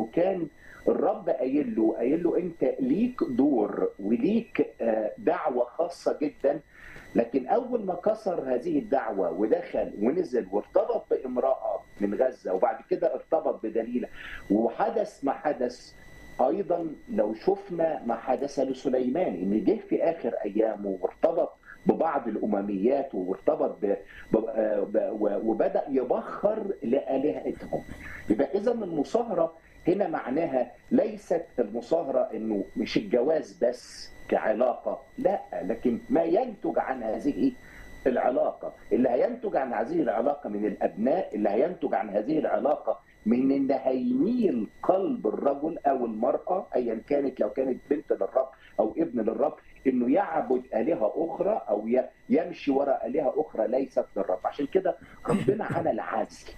وكان الرب قايل له قايل له انت ليك دور وليك آه، دعوه خاصه جدا لكن اول ما كسر هذه الدعوه ودخل ونزل وارتبط بامراه من غزه وبعد كده ارتبط بدليله وحدث ما حدث ايضا لو شفنا ما حدث لسليمان ان جه في اخر ايامه وارتبط ببعض الامميات وارتبط ب... ب... ب... وبدا يبخر لالهتهم يبقى اذا المصاهره هنا معناها ليست المصاهره انه مش الجواز بس كعلاقه لا لكن ما ينتج عن هذه العلاقه اللي هينتج عن هذه العلاقه من الابناء اللي هينتج عن هذه العلاقه من ان هيميل قلب الرجل او المراه ايا كانت لو كانت بنت للرب او ابن للرب انه يعبد الهه اخرى او يمشي وراء الهه اخرى ليست للرب عشان كده ربنا عمل عزل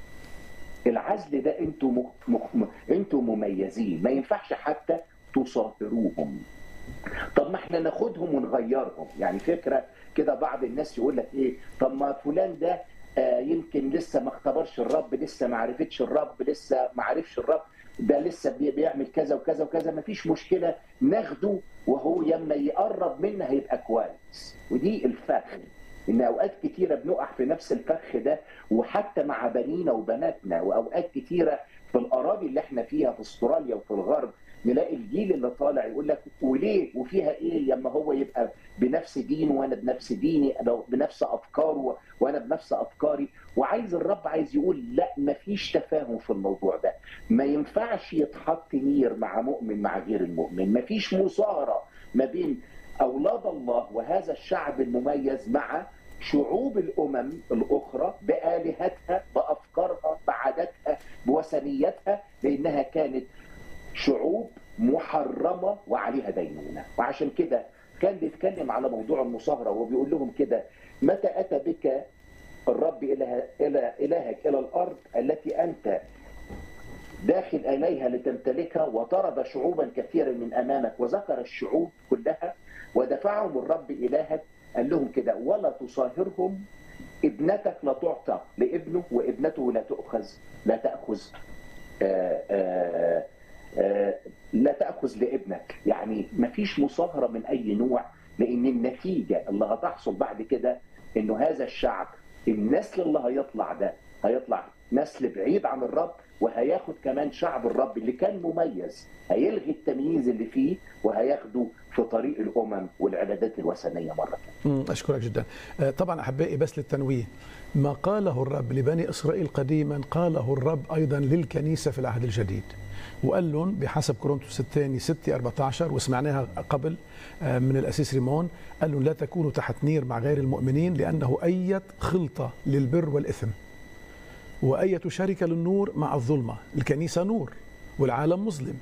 العزل ده انتوا م... م... انتوا مميزين ما ينفعش حتى تصاهروهم طب ما احنا ناخدهم ونغيرهم يعني فكره كده بعض الناس يقول لك ايه طب ما فلان ده آه يمكن لسه ما اختبرش الرب لسه ما عرفتش الرب لسه ما عرفش الرب ده لسه بيعمل كذا وكذا وكذا ما فيش مشكله ناخده وهو لما يقرب منا هيبقى كويس ودي الفخ ان اوقات كتيره بنقع في نفس الفخ ده وحتى مع بنينا وبناتنا واوقات كتيره في الاراضي اللي احنا فيها في استراليا وفي الغرب نلاقي الجيل اللي طالع يقول لك وليه وفيها ايه لما هو يبقى بنفس دينه وانا بنفس ديني بنفس افكاره وانا بنفس افكاري وعايز الرب عايز يقول لا مفيش تفاهم في الموضوع ده ما ينفعش يتحط نير مع مؤمن مع غير المؤمن مفيش مصاهره ما بين اولاد الله وهذا الشعب المميز مع شعوب الامم الاخرى بالهتها بافكارها بعاداتها بوثنيتها لانها كانت شعوب محرمه وعليها دينونه وعشان كده كان بيتكلم على موضوع المصاهره وبيقول لهم كده متى اتى بك الرب الى الى الهك الى الارض التي انت داخل اليها لتمتلكها وطرد شعوبا كثيرا من امامك وذكر الشعوب كلها ودفعهم الرب الهك قال لهم كده ولا تصاهرهم ابنتك لا تعطى لابنه وابنته لا تؤخذ لا تاخذ آآ آآ آآ لا تاخذ لابنك يعني ما فيش مصاهره من اي نوع لان النتيجه اللي هتحصل بعد كده انه هذا الشعب النسل اللي هيطلع ده هيطلع نسل بعيد عن الرب وهياخد كمان شعب الرب اللي كان مميز هيلغي التمييز اللي فيه وهياخده في طريق الامم والعبادات الوثنيه مره ثانيه. اشكرك جدا. طبعا احبائي بس للتنويه ما قاله الرب لبني اسرائيل قديما قاله الرب ايضا للكنيسه في العهد الجديد. وقال لهم بحسب كورنثوس الثاني 6 14 وسمعناها قبل من الاسيس ريمون قال لهم لا تكونوا تحت نير مع غير المؤمنين لانه اية خلطه للبر والاثم. وأية شركة للنور مع الظلمة الكنيسة نور والعالم مظلم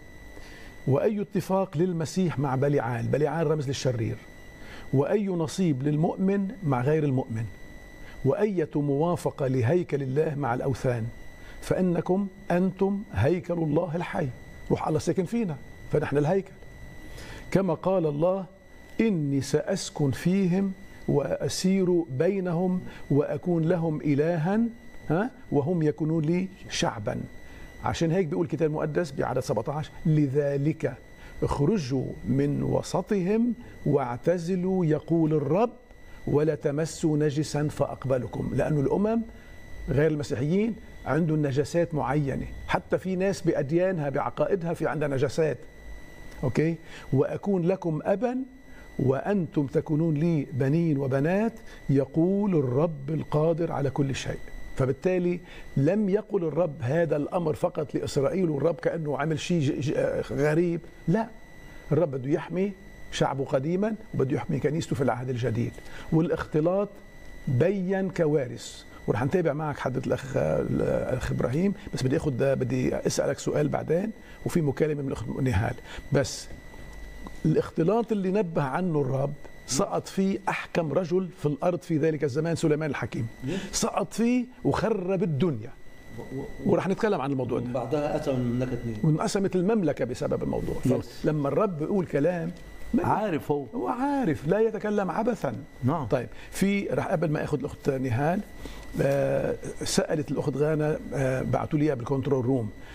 وأي اتفاق للمسيح مع بليعال بليعال رمز للشرير وأي نصيب للمؤمن مع غير المؤمن وأية موافقة لهيكل الله مع الأوثان فإنكم أنتم هيكل الله الحي روح الله ساكن فينا فنحن الهيكل كما قال الله إني سأسكن فيهم وأسير بينهم وأكون لهم إلها ها وهم يكونون لي شعبا عشان هيك بيقول الكتاب المقدس بعدد 17 لذلك اخرجوا من وسطهم واعتزلوا يقول الرب ولا تمسوا نجسا فاقبلكم لانه الامم غير المسيحيين عندهم نجاسات معينه حتى في ناس باديانها بعقائدها في عندها نجاسات اوكي واكون لكم ابا وانتم تكونون لي بنين وبنات يقول الرب القادر على كل شيء فبالتالي لم يقل الرب هذا الامر فقط لاسرائيل والرب كانه عمل شيء غريب لا الرب بده يحمي شعبه قديما وبده يحمي كنيسته في العهد الجديد والاختلاط بين كوارث ورح نتابع معك حدث الاخ الاخ ابراهيم بس بدي اخذ بدي اسالك سؤال بعدين وفي مكالمه من الاخ نهال بس الاختلاط اللي نبه عنه الرب سقط فيه احكم رجل في الارض في ذلك الزمان سليمان الحكيم سقط فيه وخرب الدنيا ورح نتكلم عن الموضوع ده بعدها اتى من مملكه مين وانقسمت المملكه بسبب الموضوع لما الرب يقول كلام عارف هو هو عارف لا يتكلم عبثا نعم طيب في رح قبل ما اخذ الاخت نهال آه سالت الاخت غانا آه بعثوا لي بالكنترول روم